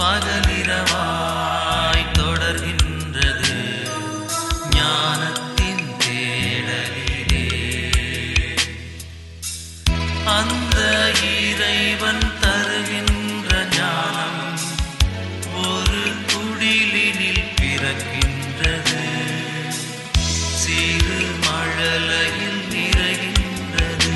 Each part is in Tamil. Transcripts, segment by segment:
பகலிரவாய் தொடர்கின்றது ஞானத்தின் தேடலிலே அந்த இறைவன் தருகின்ற ஞானம் ஒரு குடிலினில் பிறக்கின்றது சிறு மழலையில் நிறைகின்றது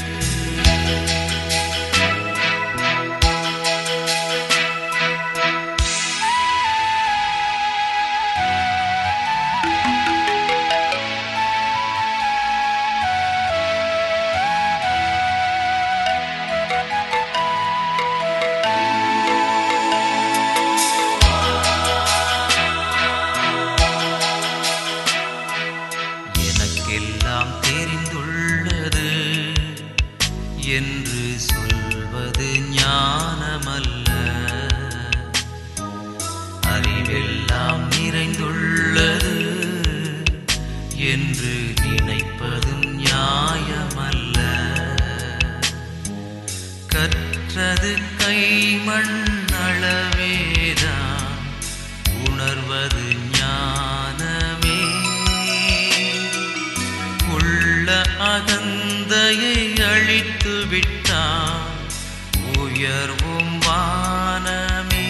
எனக்கெல்லாம் தெரிந்துள்ளது என்று சொல்வது ஞானமல்ல அறிவெல்லாம் நிறைந்துள்ளது என்று நினைப்பதும் நியாயமல்ல கற்றது கைமண் அளவேதான் உணர்வது ஞானமே உள்ள அகந்தையை அழித்து விட்டான் உயர்வும் வானமே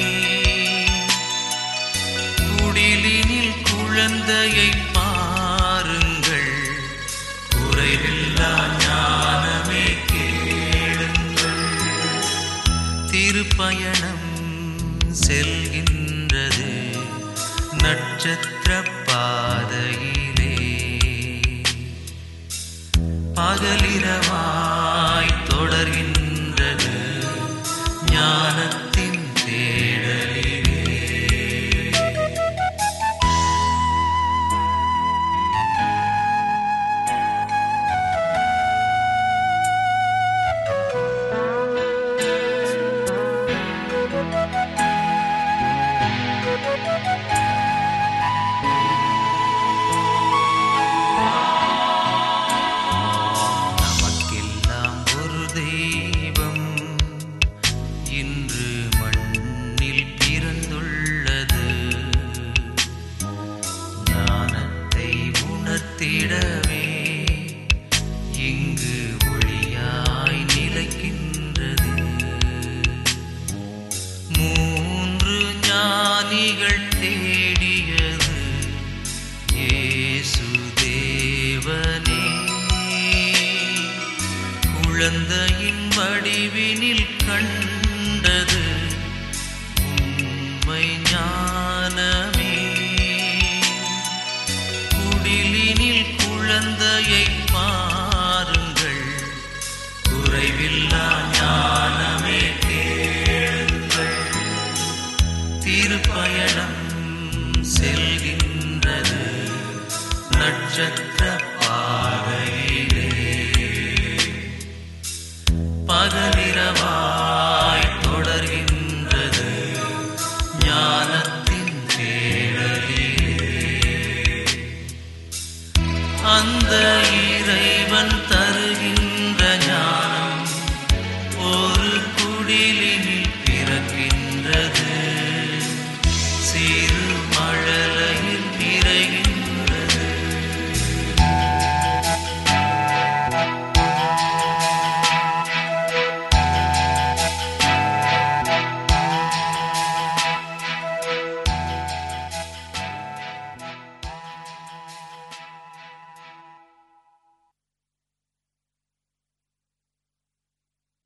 குடிலினில் குழந்தையை பாருங்கள் குறைவில்லா ஞானமே கேளுங்கள் திருப்பயணம் செல்கின்றது நட்சத்திர பாதையிலே பகலிரவாய் தொடர்கின்றது ஞானத்தின் தேடலிலே நமக்கெல்லாம் ஒரு தெய்வம் இன்று மண்ணில் பிறந்துள்ளது ஞானத்தை உணர்த்திடவே இங்கு ஒளியாய் நிலைக்கின்றது மூன்று ஞானிகள் தேடியது இயேசு தேவனே குழந்தையின் வடிவினில் கண்டது உண்மை ஞானமே குடிலினில் குழந்தையை பாருங்கள் குறைவில்லா ஞானமே கேளுங்கள் திருப்பயணம் செல்கின்றது நட்சத்திர பாதையிலே பகலிரவாய் தொடர்கின்றது ஞானத்தின் தேடலிலே அந்த இறைவன் தருகின்ற ஞானம் ஒரு குடிலினில்